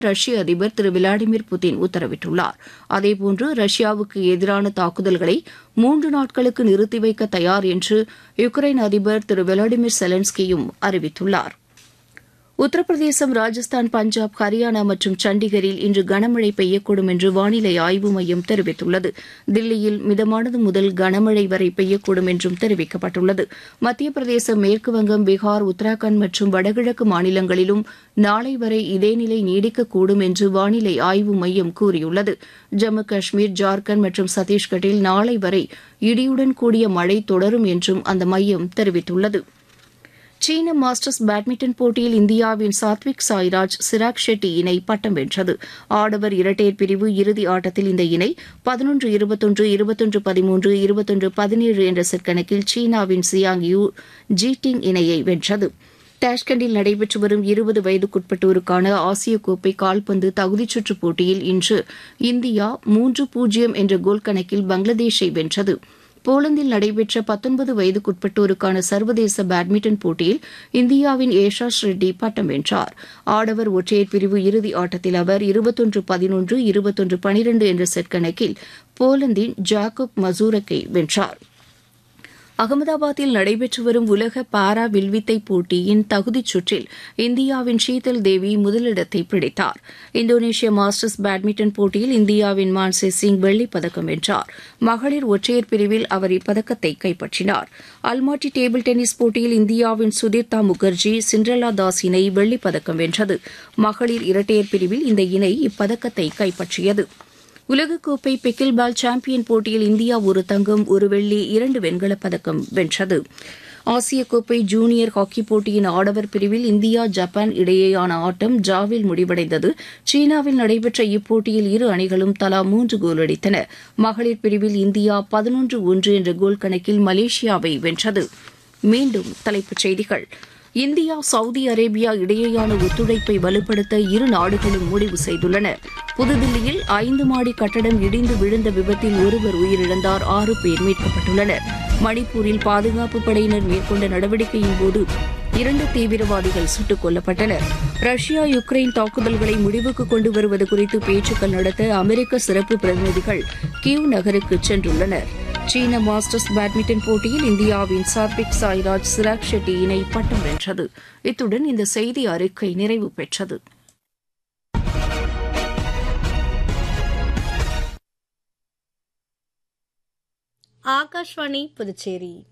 ரஷ்ய அதிபர் திரு Vladimir Putin உத்தரவிட்டுள்ளார் அதேபோன்று ரஷ்யாவுக்கு எதிரான தாக்குதல்களை மூன்று நாட்களுக்கு நிறுத்தி வைக்க தயார் என்று யுக்ரைன் அதிபர் திரு விளாடிமிர் செலன்ஸ்கியும் அறிவித்துள்ளார் உத்தரப்பிரதேசம் ராஜஸ்தான் பஞ்சாப் ஹரியானா மற்றும் சண்டிகரில் இன்று கனமழை பெய்யக்கூடும் என்று வானிலை ஆய்வு மையம் தெரிவித்துள்ளது தில்லியில் மிதமானது முதல் கனமழை வரை பெய்யக்கூடும் என்றும் தெரிவிக்கப்பட்டுள்ளது மத்திய பிரதேசம் மேற்குவங்கம் பீகார் உத்தராகண்ட் மற்றும் வடகிழக்கு மாநிலங்களிலும் நாளை வரை இதே நிலை நீடிக்கக்கூடும் என்று வானிலை ஆய்வு மையம் கூறியுள்ளது ஜம்மு காஷ்மீர் ஜார்க்கண்ட் மற்றும் சத்தீஸ்கட்டில் நாளை வரை இடியுடன் கூடிய மழை தொடரும் என்றும் அந்த மையம் தெரிவித்துள்ளது சீன மாஸ்டர்ஸ் பேட்மிண்டன் போட்டியில் இந்தியாவின் சாத்விக் சாய்ராஜ் சிராக் ஷெட்டி இணை பட்டம் வென்றது ஆடவர் இரட்டையர் பிரிவு இறுதி ஆட்டத்தில் இந்த இணை பதினொன்று இருபத்தொன்று இருபத்தொன்று பதிமூன்று இருபத்தொன்று பதினேழு என்ற செட் கணக்கில் சீனாவின் சியாங் யூ ஜீட்டிங் இணையை வென்றது டாஷ்கண்டில் நடைபெற்று வரும் இருபது வயதுக்குட்பட்டோருக்கான ஆசிய கோப்பை கால்பந்து தகுதிச்சுற்று போட்டியில் இன்று இந்தியா மூன்று பூஜ்ஜியம் என்ற கோல் கணக்கில் பங்களாதேஷை வென்றது போலந்தில் நடைபெற்ற பத்தொன்பது வயதுக்குட்பட்டோருக்கான சர்வதேச பேட்மிண்டன் போட்டியில் இந்தியாவின் ஏஷாஷ் ரெட்டி பட்டம் வென்றார் ஆடவர் ஒற்றையர் பிரிவு இறுதி ஆட்டத்தில் அவர் இருபத்தொன்று பதினொன்று இருபத்தொன்று பனிரெண்டு என்ற செட் கணக்கில் போலந்தின் ஜாக்கப் மசூரக்கை வென்றார் அகமதாபாத்தில் நடைபெற்று வரும் உலக பாரா வில்வித்தை போட்டியின் தகுதிச் சுற்றில் இந்தியாவின் ஷீதல் தேவி முதலிடத்தை பிடித்தார் இந்தோனேஷிய மாஸ்டர்ஸ் பேட்மிண்டன் போட்டியில் இந்தியாவின் மான்சே சிங் வெள்ளிப் பதக்கம் வென்றார் மகளிர் ஒற்றையர் பிரிவில் அவர் இப்பதக்கத்தை கைப்பற்றினார் அல்மாட்டி டேபிள் டென்னிஸ் போட்டியில் இந்தியாவின் சுதீர்த்தா முகர்ஜி சிண்ட்ரலா தாஸ் இணை வெள்ளிப் பதக்கம் வென்றது மகளிர் இரட்டையர் பிரிவில் இந்த இணை இப்பதக்கத்தை கைப்பற்றியது உலகக்கோப்பை பிக்கில் பால் சாம்பியன் போட்டியில் இந்தியா ஒரு தங்கம் ஒரு வெள்ளி இரண்டு வெண்கலப் பதக்கம் வென்றது ஆசிய கோப்பை ஜூனியர் ஹாக்கி போட்டியின் ஆடவர் பிரிவில் இந்தியா ஜப்பான் இடையேயான ஆட்டம் டிராவில் முடிவடைந்தது சீனாவில் நடைபெற்ற இப்போட்டியில் இரு அணிகளும் தலா மூன்று கோல் அடித்தன மகளிர் பிரிவில் இந்தியா பதினொன்று ஒன்று என்ற கோல் கணக்கில் மலேசியாவை வென்றது மீண்டும் தலைப்புச் செய்திகள் இந்தியா சவுதி அரேபியா இடையேயான ஒத்துழைப்பை வலுப்படுத்த இரு நாடுகளும் முடிவு செய்துள்ளன புதுதில்லியில் ஐந்து மாடி கட்டடம் இடிந்து விழுந்த விபத்தில் ஒருவர் உயிரிழந்தார் ஆறு பேர் மீட்கப்பட்டுள்ளனர் மணிப்பூரில் பாதுகாப்பு படையினர் மேற்கொண்ட நடவடிக்கையின் போது இரண்டு தீவிரவாதிகள் சுட்டுக் கொல்லப்பட்டனர் ரஷ்யா யுக்ரைன் தாக்குதல்களை முடிவுக்கு கொண்டு வருவது குறித்து பேச்சுக்கள் நடத்த அமெரிக்க சிறப்பு பிரதிநிதிகள் கியூ நகருக்கு சென்றுள்ளனர் சீன மாஸ்டர்ஸ் பேட்மிண்டன் போட்டியில் இந்தியாவின் சாத்விக் சாய்ராஜ் சிராக் ஷெட்டி இணை பட்டம் வென்றது இத்துடன் இந்த செய்தி அறிக்கை நிறைவு பெற்றது ஆகாஷ்வாணி புதுச்சேரி